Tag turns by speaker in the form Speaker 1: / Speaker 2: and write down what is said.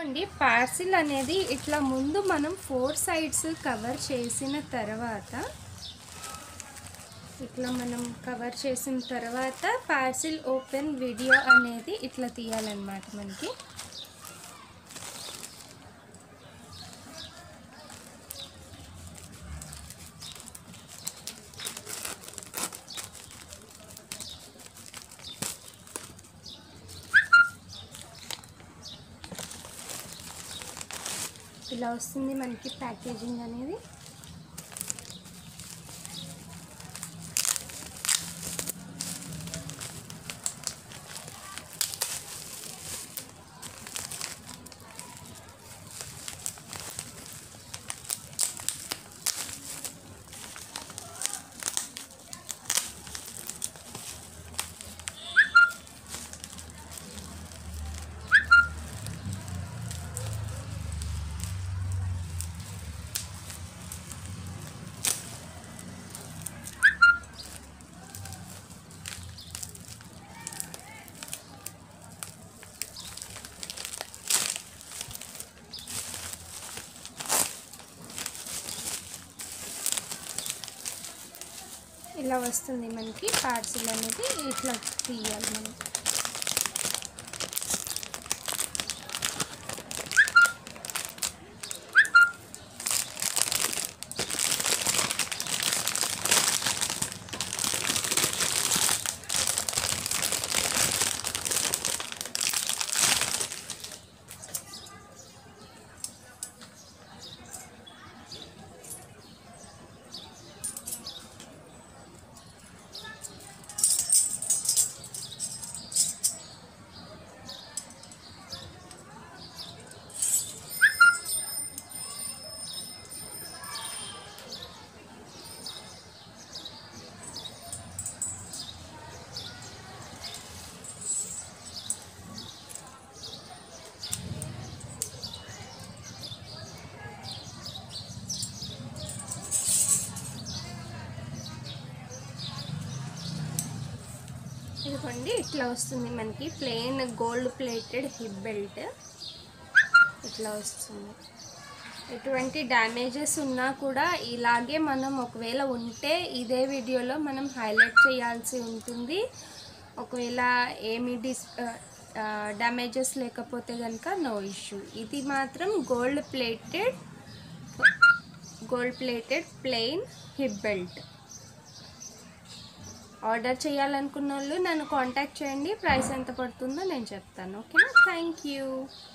Speaker 1: అండి పార్సిల్ అనేది ఇట్లా ముందు మనం ఫోర్ సైడ్స్ కవర్ చేసిన తర్వాత ఇట్లా మనం కవర్ చేసిన తర్వాత పార్సిల్ ఓపెన్ వీడియో అనేది ఇట్లా తీయాలన్నమాట మనకి ఇలా వస్తుంది మనకి ప్యాకేజింగ్ అనేది ఇలా వస్తుంది మనకి పార్సిల్ అనేది ఇట్లా తీయాలి మనం ఇదిగోండి ఇట్లా వస్తుంది మనకి plain gold plated hip belt ఇట్లా వస్తుంది ఎటువంటి డ్యామేజెస్ ఉన్నా కూడా ఇలాగే మనం ఒకవేళ ఉంటే ఇదే వీడియోలో మనం హైలైట్ చేయాల్సి ఉంటుంది ఒకవేళ ఏమి డిస్ డ్యామేజెస్ లేకపోతే కనుక నో ఇష్యూ ఇది మాత్రం gold plated gold plated plain hip belt order చేయాలనుకున్న వాళ్ళు నన్ను కాంటాక్ట్ చేయండి ప్రైస్ ఎంత పడుతుందో నేను చెప్తాను ఓకేనా థ్యాంక్ యూ